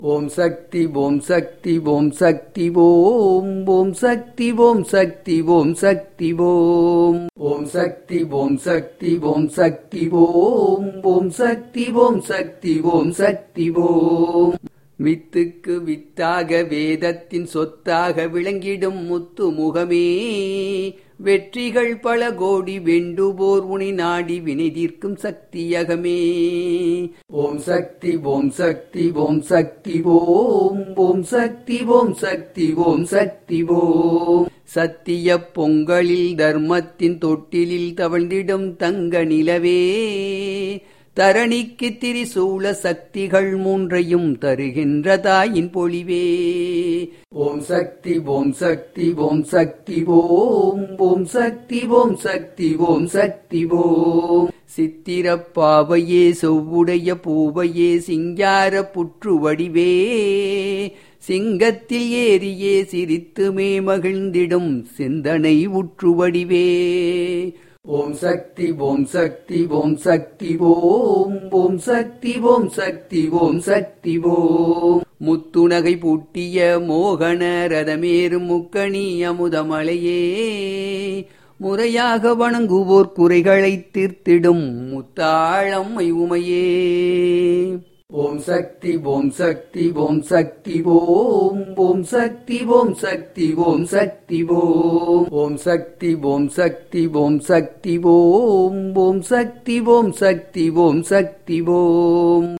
ஓம் சக்தி ஓம் சக்தி ஓம் சக்தி ஓம் ஓம் சக்தி ஓம் சக்தி ஓம் சக்தி ஓம் ஓம் சக்தி ஓம் சக்தி ஓம் சக்தி ஓம் ஓம் சக்தி ஓம் சக்தி ஓம் சக்தி ஓம் வித்துக்கு வித்தாக வேதத்தின் சொத்தாக விளங்கிடும் முத்து முகமே வெற்றிகள் பல கோடி வெண்டுபோர் உனி நாடி வினைதீர்க்கும் சக்தியகமே ஓம் சக்தி ஓம் சக்தி ஓம் சக்தி ஓம் ஓம் சக்தி ஓம் சக்தி ஓம் சக்தி ஓம் சத்திய பொங்கலில் தர்மத்தின் தொட்டிலில் தவழ்ந்திடும் தங்க நிலவே தரணிக்கு திரிசூல சக்திகள் மூன்றையும் தருகின்ற தாயின் பொழிவே ஓம் சக்தி ஓம் சக்தி ஓம் சக்தி ஓம் ஓம் சக்தி ஓம் சக்தி ஓம் சக்தி ஓம் சித்திரப்பாவையே செவ்வுடைய பூவையே சிங்கார புற்று வடிவே சிங்கத்தில் ஏறியே சிரித்துமே மகிழ்ந்திடும் சிந்தனை உற்று வடிவே ஓம் சக்தி ஓம் சக்தி ஓம் சக்தி ஓம் ஓம் சக்தி ஓம் சக்தி ஓம் சக்தி ஓம் முத்துநகை பூட்டிய மோகன ரதமேறும் முக்கணி அமுதமலையே முறையாக வணங்குவோர் குறைகளை தீர்த்திடும் முத்தாளம்மை உமையே ஓம் சக்தி ஓம் சக்தி ஓம் சக்தி ஓம் ஓம் சக்தி ஓம் சக்தி ஓம் சக்தி ஓம் ஓம் சக்தி ஓம் சக்தி ஓம் சக்தி ஓம் ஓம் சக்தி ஓம் சக்தி ஓம் சக்தி ஓம்